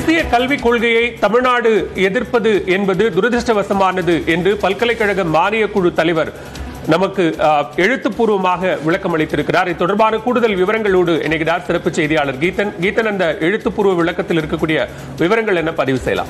தேசிய கல்விக் கொள்கையை தமிழ்நாடு எதிர்ப்பது என்பது துரதிருஷ்டவசமானது என்று பல்கலைக்கழக மானியக் குழு தலைவர் நமக்கு அஹ், எழுத்துப்பூர்வமாக விளக்கம் அளித்திருக்கிறார் இது தொடர்பான கூடுதல் விவரங்களோடு இணைகிறார் சிறப்பு செய்தியாளர் கீதன் கீதன் அந்த எழுத்துப்பூர்வ விளக்கத்தில் இருக்கக்கூடிய விவரங்கள் என்ன பதிவு செய்யலாம்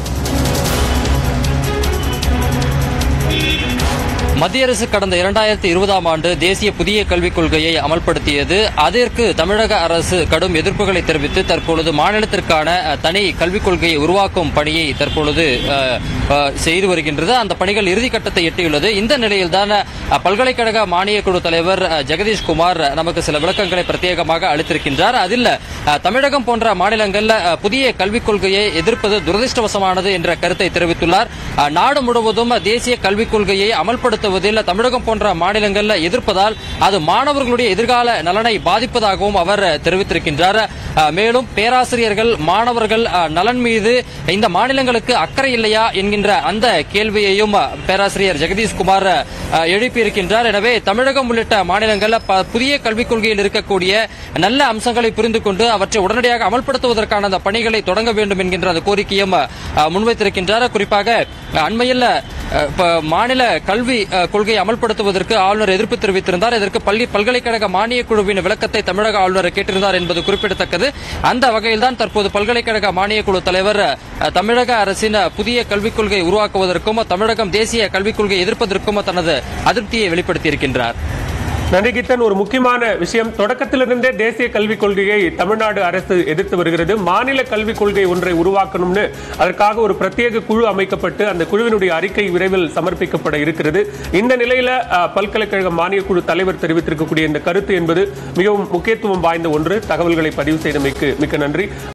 மத்திய அரசு கடந்த இரண்டாயிரத்தி இருபதாம் ஆண்டு தேசிய புதிய கல்விக் கொள்கையை அமல்படுத்தியது அதற்கு தமிழக அரசு கடும் எதிர்ப்புகளை தெரிவித்து தற்பொழுது மாநிலத்திற்கான அஹ், தனி கல்விக் கொள்கையை உருவாக்கும் பணியை தற்பொழுது அஹ், அஹ், செய்து வருகின்றது அந்த பணிகள் இறுதிக்கட்டத்தை எட்டியுள்ளது இந்த நிலையில்தான் அஹ், பல்கலைக்கழக மானியக் குழு தலைவர் அஹ், ஜெகதீஷ் குமார் நமக்கு சில விளக்கங்களை பிரத்யேகமாக அளித்திருக்கின்றார் அதில் அஹ், தமிழகம் போன்ற மாநிலங்களில் அஹ், புதிய கல்விக் கொள்கையை எதிர்ப்பது துரதிருஷ்டவசமானது என்ற கருத்தை தெரிவித்துள்ளார் அஹ், நாடு முழுவதும் தேசிய கல்விக் கொள்கையை அமல்படுத்துவதில் தமிழகம் போன்ற மாநிலங்களில் எதிர்ப்பதால் அது மாணவர்களுடைய எதிர்கால நலனை பாதிப்பதாகவும் அவர் தெரிவித்திருக்கின்றார் அஹ், மேலும் பேராசிரியர்கள் மாணவர்கள் அஹ், நலன் மீது இந்த மாநிலங்களுக்கு அக்கறை இல்லையா என்கின்ற அந்த கேள்வியையும் அஹ், பேராசிரியர் ஜெகதீஷ்குமார் அஹ், எழுப்பியிருக்கின்றார் எனவே தமிழகம் உள்ளிட்ட மாநிலங்களில் ப- புதிய கல்விக் கொள்கையில் இருக்கக்கூடிய நல்ல அம்சங்களை புரிந்து கொண்டு அவற்றை உடனடியாக அமல்படுத்துவதற்கான அந்த பணிகளை தொடங்க வேண்டும் என்கின்ற அந்த கோரிக்கையும் அஹ், முன்வைத்திருக்கின்றார் குறிப்பாக அஹ், அண்மையில் அஹ், இப்ப மாநில கல்வி அஹ், கொள்கையை அமல்படுத்துவதற்கு ஆளுநர் எதிர்ப்பு தெரிவித்திருந்தார் இதற்கு பள்ளி பல்கலைக்கழக மானியக் குழுவின் விளக்கத்தை தமிழக ஆளுநர் கேட்டிருந்தார் என்பது குறிப்பிடத்தக்கது அந்த வகையில்தான் தற்போது பல்கலைக்கழக மானியக் குழு தலைவர் அஹ், தமிழக அரசின் அஹ், புதிய கல்விக் கொள்கை உருவாக்குவதற்கும் தமிழகம் தேசிய கல்விக் கொள்கையை எதிர்ப்பதற்கும் தனது அதிருப்தியை வெளிப்படுத்தியிருக்கின்றார் நன்றி கீதன் ஒரு முக்கியமான விஷயம் தொடக்கத்திலிருந்தே தேசிய கல்விக் கொள்கையை தமிழ்நாடு அரசு எதிர்த்து வருகிறது மாநில கல்விக் கொள்கை ஒன்றை உருவாக்கணும்னு அதற்காக ஒரு பிரத்யேக குழு அமைக்கப்பட்டு அந்த குழுவினுடைய அறிக்கை விரைவில் சமர்ப்பிக்கப்பட இருக்கிறது இந்த நிலையில அஹ், பல்கலைக்கழக மானியக் குழு தலைவர் தெரிவித்திருக்கக்கூடிய இந்த கருத்து என்பது மிகவும் முக்கியத்துவம் வாய்ந்த ஒன்று தகவல்களை பதிவு செய்தமைக்கு மிக்க நன்றி